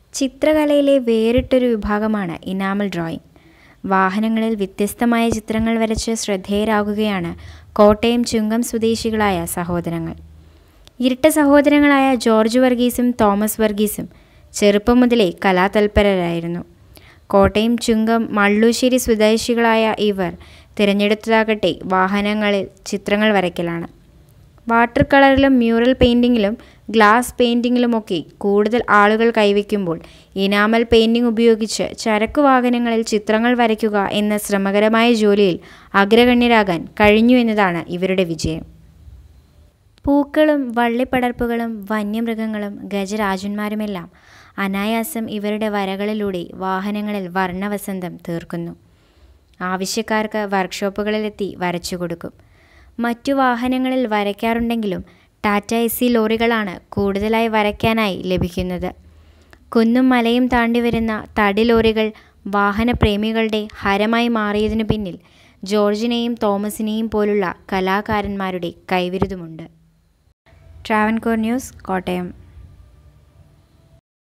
ചിത്രകലയിലെ വേറിട്ടൊരു വിഭാഗമാണ് enamel drawing വാഹനങ്ങളിൽ വ്യത്യസ്തമായ ചിത്രങ്ങൾ വരച്ച് ശ്രദ്ധേയരാകുകയാണ് കോട്ടയം ചുങ്കം സ്വദേശികളായ സഹോദരങ്ങൾ ഇരട്ട സഹോദരങ്ങളായ ജോർജ് വർഗീസും തോമസ് വർഗീസും ചെറുപ്പം മുതലേ കലാതൽപരരായിരുന്നു കോട്ടയം ചുങ്കം മള്ളൂശ്ശേരി സ്വദേശികളായ ഇവർ തിരഞ്ഞെടുത്തതാകട്ടെ വാഹനങ്ങളിൽ ചിത്രങ്ങൾ വരയ്ക്കലാണ് വാട്ടർ കളറിലും മ്യൂറൽ പെയിൻറ്റിങ്ങിലും ഗ്ലാസ് പെയിൻറ്റിങ്ങിലുമൊക്കെ കൂടുതൽ ആളുകൾ കൈവയ്ക്കുമ്പോൾ ഇനാമൽ പെയിൻറ്റിംഗ് ഉപയോഗിച്ച് ചരക്കു വാഹനങ്ങളിൽ ചിത്രങ്ങൾ വരയ്ക്കുക എന്ന ശ്രമകരമായ ജോലിയിൽ അഗ്രഗണ്യരാകാൻ കഴിഞ്ഞു എന്നതാണ് ഇവരുടെ വിജയം പൂക്കളും വള്ളിപ്പടർപ്പുകളും വന്യമൃഗങ്ങളും ഗജരാജന്മാരുമെല്ലാം അനായാസം ഇവരുടെ വരകളിലൂടെ വാഹനങ്ങളിൽ വർണ്ണവസന്തം തീർക്കുന്നു ആവശ്യക്കാർക്ക് വർക്ക്ഷോപ്പുകളിലെത്തി വരച്ചു കൊടുക്കും മറ്റു വാഹനങ്ങളിൽ വരയ്ക്കാറുണ്ടെങ്കിലും ടാറ്റ എസ് സി ലോറികളാണ് കൂടുതലായി വരയ്ക്കാനായി ലഭിക്കുന്നത് കുന്നും മലയും താണ്ടി വരുന്ന തടി ലോറികൾ വാഹനപ്രേമികളുടെ ഹരമായി മാറിയതിനു പിന്നിൽ ജോർജിനെയും തോമസിനെയും പോലുള്ള കലാകാരന്മാരുടെ കൈവിരുതുമുണ്ട് ട്രാവൻകൂർ ന്യൂസ് കോട്ടയം